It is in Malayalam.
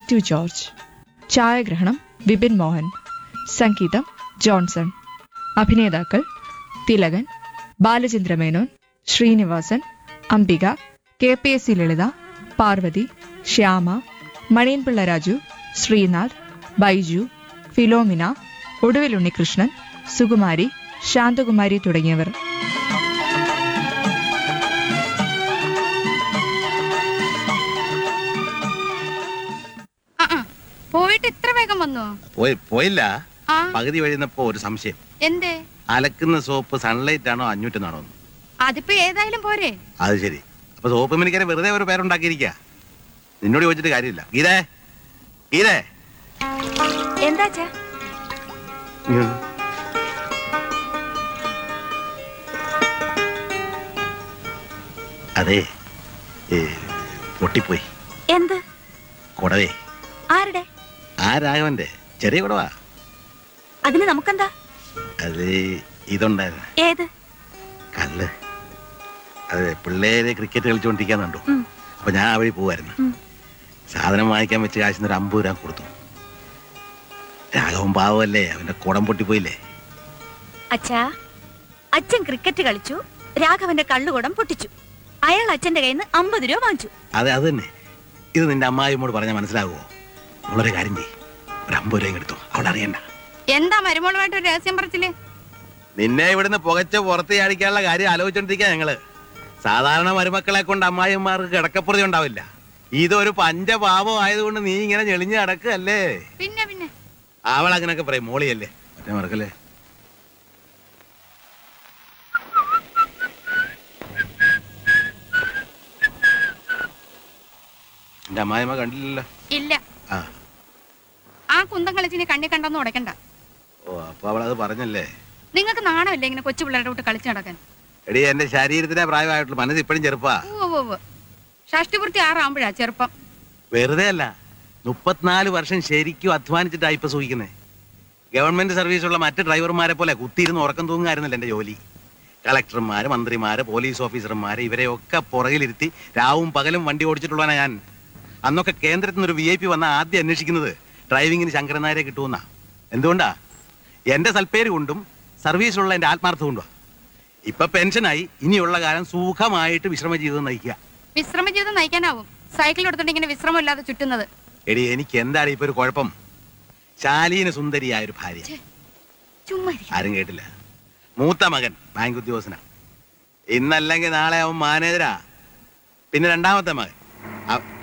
മാത്യു ജോർജ് ഛായാഗ്രഹണം വിപിൻ മോഹൻ സംഗീതം ജോൺസൺ അഭിനേതാക്കൾ Thilakan Balachandra Menon Sreenivasan Ambika K P S C Lalitha Parvathy Shyama Maniyanpilla Raju Sreenath Baiju Philomina Oduvil Unnikrishnan Sukumari Shanthakumari തുടങ്ങിയവർ ആ ആ. പോയിട്ട് ഇത്ര വേഗം വന്നു പോയി പോയില്ല ആ പകുതി വഴിയുന്നപ്പോ ഒരു സംശയം എന്തേ അലക്കുന്ന സോപ്പ് സൺലൈറ്റ് ആണോ അഞ്ഞൂറ്റെന്നാണോ എന്ന്. അതിപ്പോ ഏതായാലും പോരെ അത് ശരി അപ്പൊ സോപ്പ് മിനിക്കാരെ വെറുതെ ഒരു പേരുണ്ടാക്കിയിരിക്കുക നിന്നോട് ചോദിച്ചിട്ട് കാര്യമില്ല ഗീതേ ഗീതേ എന്താച്ചാ ഉം. അതെ ഏ, പൊട്ടിപ്പോയി എന്ത് കുടവേ ആരുടെ ആ രാഘവന്റെ ചെറിയ കുടവാ അതിന് നമുക്കെന്താ അത് ഇതുണ്ടായിരുന്നു ഏത് കല്ല് അത് പിള്ളേര് ക്രിക്കറ്റ് കളിച്ചുകൊണ്ടിരിക്കാൻ കണ്ടു ഉം. അപ്പൊ ഞാൻ ആ വഴി പോവായിരുന്നു ഉം. സാധനം വാങ്ങിക്കാൻ വെച്ച് കാശിന് ഒരു അമ്പത് രൂപ കൊടുത്തു രാഘവൻ പാവമല്ലേ അവന്റെ കുടം പൊട്ടിപ്പോയില്ലേ അച്ഛാ അച്ഛൻ ക്രിക്കറ്റ് കളിച്ചു രാഘവന്റെ കള്ളുകുടം പൊട്ടിച്ചു അയാൾ അച്ഛന്റെ കയ്യിൽ നിന്ന് അമ്പത് രൂപ വാങ്ങിച്ചു അതെ അത് തന്നെ ഇത് നിന്റെ അമ്മായിമ്മോട് പറഞ്ഞാൽ മനസ്സിലാകുമോ നമ്മളൊരു കാര്യം ചെയ്യ് ഒരു അമ്പത് രൂപ എടുത്തു അവിടെ അറിയണ്ട എന്താ മരുമോളുമായിട്ട് ഒരു രഹസ്യം പറച്ചില്ലേ നിന്നെ ഇവിടുന്ന് പുകച്ച പുറത്ത് ചാടിക്കാനുള്ള കാര്യം ആലോചിച്ചോണ്ടിരിക്കുക ഞങ്ങള് സാധാരണ മരുമക്കളെ കൊണ്ട് അമ്മായിമാർക്ക് കിടക്കപ്പുറതി ഉണ്ടാവില്ല ഇതൊരു പഞ്ചപാപം ആയതുകൊണ്ട് നീ ഇങ്ങനെ ഞെളിഞ്ഞ് നടക്കല്ലേ പിന്നെ പിന്നെ അവൾ അങ്ങനെയൊക്കെ പറയും മോളിയല്ലേ മറ്റേ മറക്കല്ലേ എന്റെ അമ്മായിമ്മ കണ്ടില്ലല്ലോ ഇല്ല ആ ആ കുന്തം കളിച്ചിനി കണ്ണി കണ്ടെന്ന് ഉടക്കണ്ട ഓ അപ്പൊ അവളത് പറഞ്ഞല്ലേ നിങ്ങൾക്ക് നാണമില്ല ഇങ്ങനെ കൊച്ചു പിള്ളേരുടെ കൂട്ട് കളിച്ചു നടക്കാൻ എടി എന്റെ ശരീരത്തിനെ പ്രായമായിട്ടുള്ളൂ മനസ്സ് ഇപ്പോഴും ചെറുപ്പാ ഓ ഓ ഓ ഷഷ്ടിപൂർത്തി ആറാകുമ്പോഴാ ചെറുപ്പം വെറുതെ അല്ല മുപ്പത്തിനാല് വർഷം ശരിക്കും അധ്വാനിച്ചിട്ടാ ഇപ്പൊ സൂഹിക്കുന്നേ ഗവൺമെന്റ് സർവീസുള്ള മറ്റ് ഡ്രൈവർമാരെ പോലെ കുത്തിയിരുന്ന് ഉറക്കം തൂങ്ങായിരുന്നല്ലോ എന്റെ ജോലി കളക്ടർമാര് മന്ത്രിമാര് പോലീസ് ഓഫീസർമാര് ഇവരെയൊക്കെ പുറകിലിരുത്തി രാവും പകലും വണ്ടി ഓടിച്ചിട്ടുള്ളവനാ ഞാൻ അന്നൊക്കെ കേന്ദ്രത്തിൽ നിന്ന് ഒരു വി ഐ പി വന്ന ആദ്യം അന്വേഷിക്കുന്നത് ഡ്രൈവിങ്ങിന് ശങ്കരൻ നായരെ കിട്ടുമെന്നാ എന്തുകൊണ്ടാ എന്റെ സൽപ്പേര് കൊണ്ടും സർവീസിലുള്ള എന്റെ ആത്മാർത്ഥം കൊണ്ടുവാ ഇപ്പൊ പെൻഷനായി ഇനിയുള്ള കാലം സുഖമായിട്ട് വിശ്രമ ജീവിതം നയിക്കുക വിശ്രമ ജീവിതം നയിക്കാനാവും സൈക്കിൾ എടുത്തോണ്ട് ഇങ്ങനെ വിശ്രമമില്ലാതെ ചുറ്റുന്നത് എടി എനിക്ക് എന്താണ് ഇപ്പൊ ഒരു കുഴപ്പം ശാലീന സുന്ദരിയായ ഒരു ഭാര്യ ചുമ്മാ ഇരി. ആരും കേട്ടില്ല മൂത്ത മകൻ ബാങ്ക് ഉദ്യോഗസ്ഥനാ ഇന്നല്ലെങ്കിൽ നാളെ അവൻ മാനേജരാ പിന്നെ രണ്ടാമത്തെ മകൻ അ-